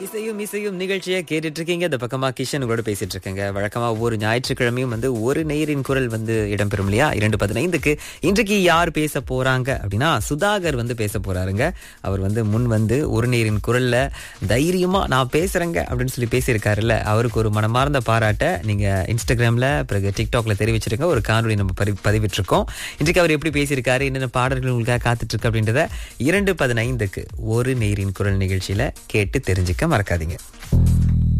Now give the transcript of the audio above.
இசையும் இசையும் நிகழ்ச்சியை கேட்டுட்டு இருக்கீங்க இந்த பக்கமா கிஷன் உங்களோட பேசிட்டு இருக்கேங்க வழக்கமா ஒவ்வொரு ஞாயிற்றுக்கிழமையும் வந்து ஒரு நேரின் குரல் வந்து இடம்பெறும் இல்லையா இரண்டு பதினைந்துக்கு இன்றைக்கு யார் பேச போறாங்க அப்படின்னா சுதாகர் வந்து பேச போறாருங்க அவர் வந்து முன் வந்து ஒரு நேரின் குரல்ல தைரியமா நான் பேசுறேங்க அப்படின்னு சொல்லி பேசியிருக்காருல்ல அவருக்கு ஒரு மனமார்ந்த பாராட்ட நீங்க இன்ஸ்டாகிராம்ல பிறகு டிக்டாக்ல தெரிவிச்சிருங்க ஒரு காணொலி நம்ம பதி பதிவிட்டிருக்கோம் இன்றைக்கு அவர் எப்படி பேசியிருக்காரு என்னென்ன பாடல்கள் உங்களுக்காக காத்துட்டு இருக்கு அப்படின்றத இரண்டு பதினைந்துக்கு ஒரு நேரின் குரல் நிகழ்ச்சியில கேட்டு தெரிஞ்சுக்க மறக்காதீங்க